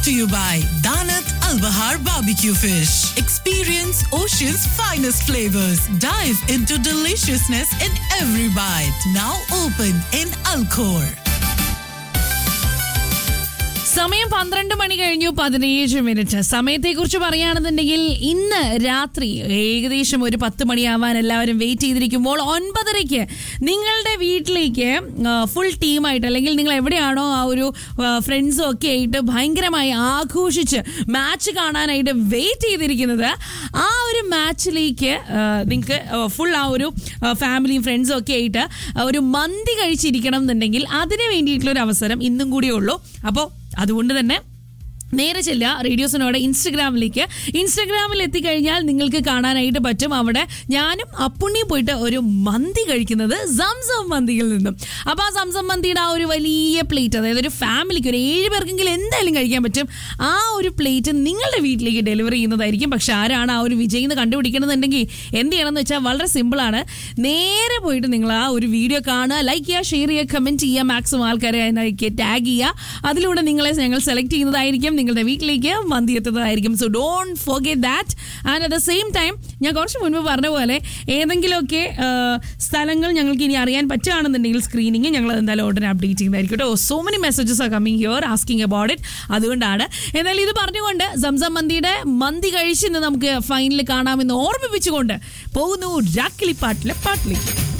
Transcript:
to you by Danat Al Bahar Barbecue Fish. Experience Ocean's finest flavors. Dive into deliciousness in every bite. Now open in Alcor. സമയം പന്ത്രണ്ട് മണി കഴിഞ്ഞു പതിനേഴ് minute സമയത്തെക്കുറിച്ച് പറയുകയാണെന്നുണ്ടെങ്കിൽ ഇന്ന് രാത്രി ഏകദേശം ഒരു പത്ത് മണിയാവാൻ എല്ലാവരും വെയിറ്റ് ചെയ്തിരിക്കുമ്പോൾ ഒൻപതരയ്ക്ക് നിങ്ങളുടെ വീട്ടിലേക്ക് ഫുൾ ടീമായിട്ട് അല്ലെങ്കിൽ നിങ്ങൾ എവിടെയാണോ ആ ഒരു ഫ്രണ്ട്സും ഒക്കെ ആയിട്ട് ഭയങ്കരമായി ആഘോഷിച്ച് മാച്ച് കാണാനായിട്ട് വെയിറ്റ് ചെയ്തിരിക്കുന്നത് ആ ഒരു മാച്ചിലേക്ക് നിങ്ങൾക്ക് ഫുൾ ആ ഒരു ഫാമിലിയും ഫ്രണ്ട്സും ഒക്കെ ആയിട്ട് ഒരു മന്തി കഴിച്ചിരിക്കണം എന്നുണ്ടെങ്കിൽ അതിന് വേണ്ടിയിട്ടുള്ള ഒരു അവസരം ഇന്നും കൂടിയേ ഉള്ളൂ അപ്പോൾ അതുകൊണ്ട് തന്നെ നേരെ ചെല്ലുക റേഡിയോസിനോട് ഇൻസ്റ്റഗ്രാമിലേക്ക് ഇൻസ്റ്റഗ്രാമിൽ എത്തിക്കഴിഞ്ഞാൽ നിങ്ങൾക്ക് കാണാനായിട്ട് പറ്റും അവിടെ ഞാനും അപ്പുണ്ണിയും പോയിട്ട് ഒരു മന്തി കഴിക്കുന്നത് സംസം മന്തിയിൽ നിന്നും അപ്പോൾ ആ സംസം മന്തിയുടെ ആ ഒരു വലിയ പ്ലേറ്റ് അതായത് ഒരു ഫാമിലിക്ക് ഒരു ഏഴ് പേർക്കെങ്കിലും എന്തായാലും കഴിക്കാൻ പറ്റും ആ ഒരു പ്ലേറ്റ് നിങ്ങളുടെ വീട്ടിലേക്ക് ഡെലിവറി ചെയ്യുന്നതായിരിക്കും പക്ഷെ ആരാണ് ആ ഒരു വിജയ് എന്ന് കണ്ടുപിടിക്കണമെന്നുണ്ടെങ്കിൽ എന്ത് ചെയ്യണമെന്ന് വെച്ചാൽ വളരെ സിമ്പിളാണ് നേരെ പോയിട്ട് നിങ്ങൾ ആ ഒരു വീഡിയോ കാണുക ലൈക്ക് ചെയ്യുക ഷെയർ ചെയ്യുക കമൻറ്റ് ചെയ്യുക മാക്സിമം ആൾക്കാരെ അതിനൊക്കെ ടാഗ് ചെയ്യുക അതിലൂടെ നിങ്ങളെ ഞങ്ങൾ സെലക്ട് ചെയ്യുന്നതായിരിക്കും നിങ്ങളുടെ വീട്ടിലേക്ക് മന്തി എത്തുന്നതായിരിക്കും so don't forget that and at the same time ഞാൻ കുറച്ച് മുൻപ് പറഞ്ഞ പോലെ ഏതെങ്കിലുമൊക്കെ ആ, സ്ഥലങ്ങൾ ഞങ്ങൾക്ക് ഇനി അറിയാൻ പറ്റുകയാണെന്നുണ്ടെങ്കിൽ സ്ക്രീനിങ് ഞങ്ങൾ എന്തായാലും ഉടനെ അപ്ഡേറ്റ് ചെയ്യുന്നതായിരിക്കും കേട്ടോ so many messages are coming here asking about it അതുകൊണ്ടാണ് എന്നാലും ഇത് പറഞ്ഞുകൊണ്ട് സംസം മന്തിയുടെ മന്തി കഴിച്ച് ഇന്ന് നമുക്ക് ഫൈനൽ കാണാമെന്ന് ഓർമ്മിപ്പിച്ചുകൊണ്ട് പോകുന്നു രാക്കിളിപ്പാട്ടിലെ പാട്ടിലേക്ക്